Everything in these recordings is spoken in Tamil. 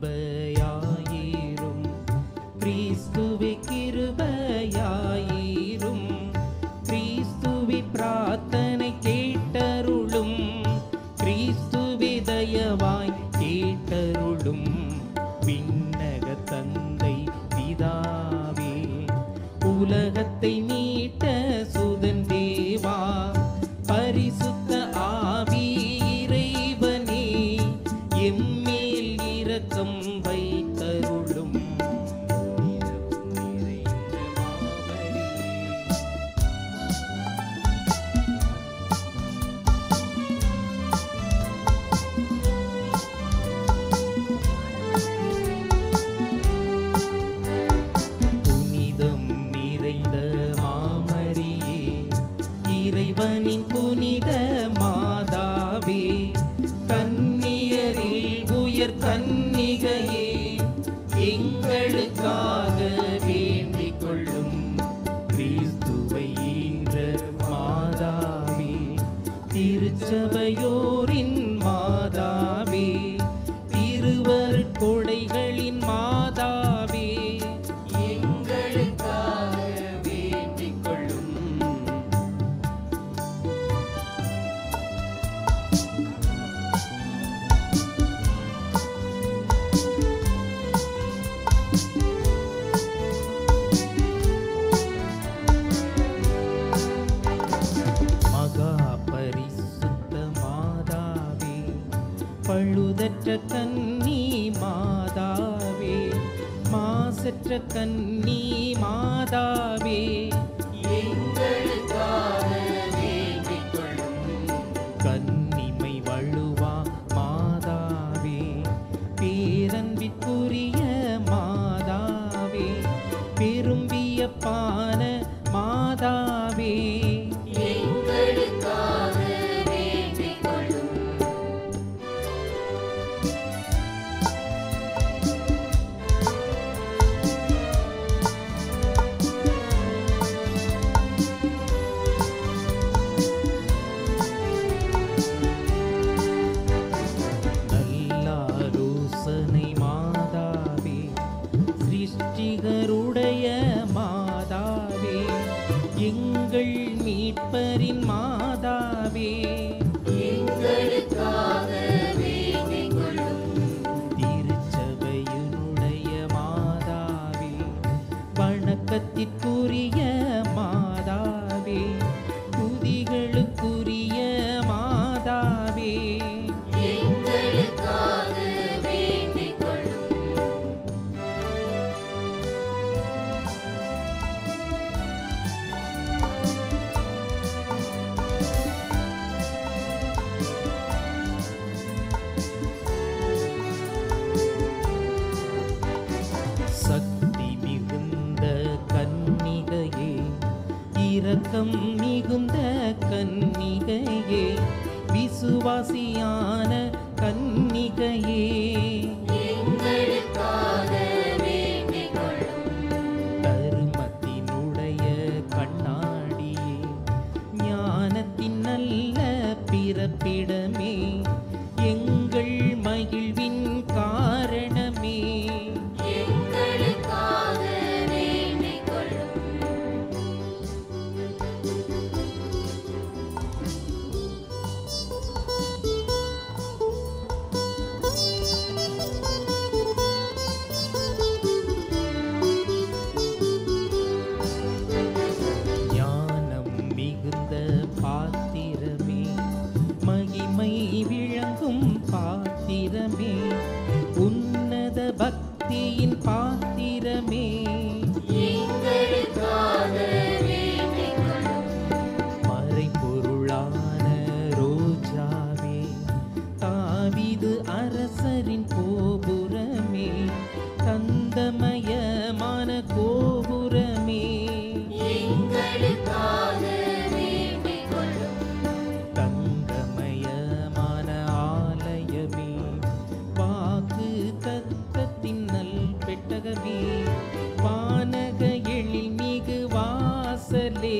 கிருபையாயிரும் கிறிஸ்துவே கிருபையாயிரும் கிறிஸ்துவே பிரார்த்தனை கேட்டருளும் கிறிஸ்துவே தயவாய் கேட்டருளும் விண்ணக தந்தை பிதாவே உலகத்தை மீட்ட சுதன் தேவா பரிசுத்த ஆவி இறைவனே எம்மேல் இரக்கம் வைத்தருளும் இரவும் நிறைந்த மாமரியே. புனிதம் நிறைந்த மாமரியே இறைவனின் புனித மாதாவே கன்னியரில் உயர் கன்னிகையே எங்களுக்காக வேண்டிக் கொள்ளும் கிறிஸ்துவை ஈன்ற மாதாவே திருச்சபையோரின் மாதாவே திருவர் கொடைகளின் மாதாவே எங்களுக்காக வேண்டிக் கொள்ளும் மகா பரிசுத்த மாதாவே பழுதற்ற கன்னி மாதாவே மாசற்ற கன்னி மாதாவே எங்களுக்காக வேண்டிக் கொள்ளும் கன்னிமை வழுவா மாதாவே பேரன்பிற்குரிய மாதாவே பெரும்பியப்பான மாதாவே எங்களுக்காக வேண்டிக் கொள்ளும் நல்லாலோசனை மாதாவே சிருஷ்டிகருடைய மாதாவே எங்கள் மீட்பரின் மாதாவே எங்களுக்காக வேண்டிக் கொள்ளும் திருச்சபையினுடைய மாதாவே வணக்கத்திற்குரிய மாதாவே துதிகளுக்குரிய மாதாவே எங்களுக்காக வேண்டிக் கொள்ளும் சக்தி மிகுந்த கன்னிகையே இரக்கம் மிகுந்த கன்னிகையே விசுவாசியான கன்னிகையே தருமத்தினுடைய கண்ணாடியே ஞானத்தின் நல்ல பிறப்பிடமே எங்கள் மகிழ்வின் காரணமே ஞானம் மிகுந்த பாத்திரமே மகிமை விளங்கும் பாத்திரமே உன்னத பக்தியின் பாத்திரமே மறைபொருளான ரோஜாவே தாவிது அரசரின் கோபுரமே தந்தமயமான கோபுரமே தங்கமயமான ஆலயமே வாக்கு தத்தத்தின் நல் பெட்டகமே வானக எழில் மிகு வாசலே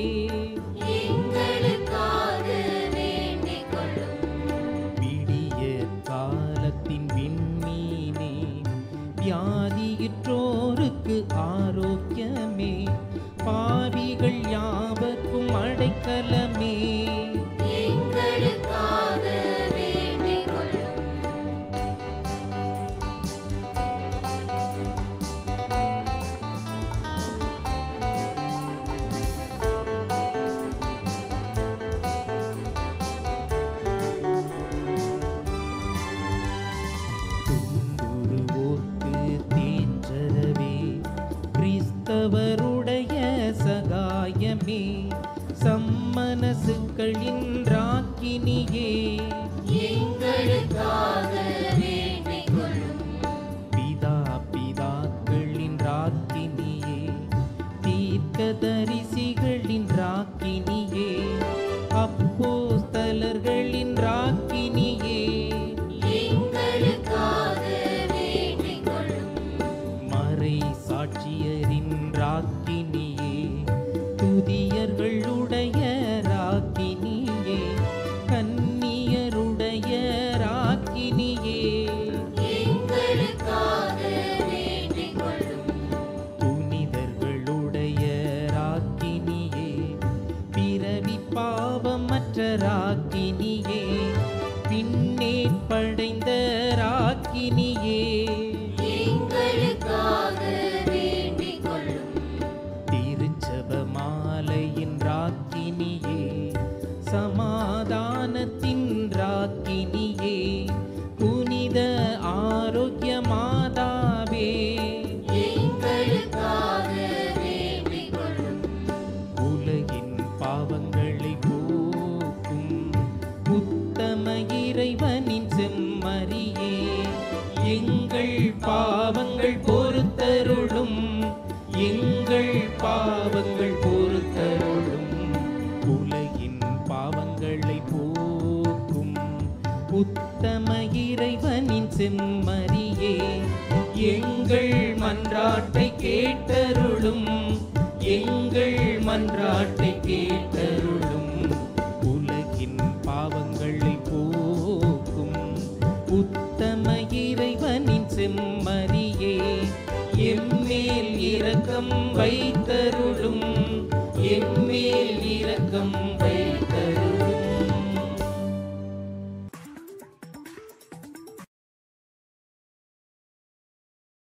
விடிய காலத்தின் விண்மீனே வியாதியுற்றோருக்கு ஆரோக்கியமே பாவிகள் யாவர்க்கும் அடைக்கலமே எங்களுக்காக வேண்டிக் கொள்ளும் துன்புறுவோர்க்கு தேற்றரவே கிறிஸ்தவருடைய சகாயமே சம்மனசுக்களின் ராக்கினியே எங்களுக்காக வேண்டிக் கொள்ளும் பிதா பிதாக்களின் ராக்கினியே தீர்க்கதரிசிகளின் ராக்கினியே அப்போஸ்தலர்களின் ராக்கினியே எங்களுக்காக வேண்டிக் கொள்ளும் மறை சாட்சியரின் ராக்கினியே துதியர்களுடைய ராக்கினியே கன்னியருடைய ராக்கினியே எங்களுக்காக வேண்டிக் கொள்ளும் புனிதர்களுடைய ராக்கினியே பிறவி பாவமற்ற ராக்கினியே பின்னே படைந்த ராக்கினியே எங்களுக்காக வேண்டிக் கொள்ளும் திருச்சப மாலையின் ராக்கினியே சமாதானத்தின் ராக்கினியே புனித ஆரோக்கிய மாதாவே எங்களுக்காக வேண்டிக் கொள்ளும் உலகின் பாவங்களை போக்கும் உத்தம இறைவனின் செம்மறியே எங்கள் பாவங்கள் பொறுத்தருளும் எங்கள் பாவங்கள் பொறுத்தருளும் உலகின் பாவங்களை போக்கும் உத்தம இறைவனின் செம்மறியே எங்கள் மன்றாட்டை கேட்டருளும் எங்கள் மன்றாட்டை கேட்டருளும் உலகின் பாவங்களை போக்கும் உத்தம இறைவனின் செம்மறியே எம்மேல் இரக்கம் வைத்தருளும்